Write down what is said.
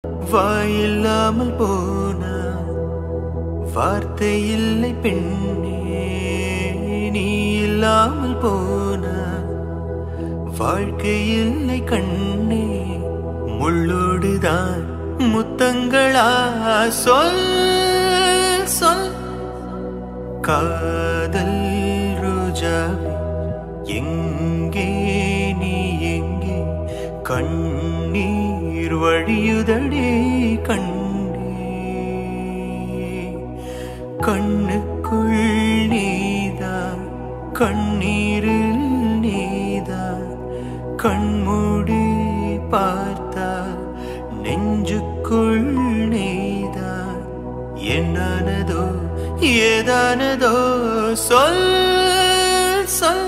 வாயில்லாமல் போனா வார்த்தை இல்லை பெண்ணே நீ இல்லாமல் போனா வாழ்க்கை இல்லை கண்ணே முள்ளோடுதான் முத்தங்களா சொல் சொல் காதல் ரோஜாவே எங்கே நீ எங்கே கண்ணீர் வழியுதடே கண்ணே கண்ணுக்குள் நீதான் கண்ணீரில் நீதான் கண்மூடி பார்த்தா நெஞ்சுக்குள் நீதான் என்னானதோ ஏதானதோ சொல் சொல்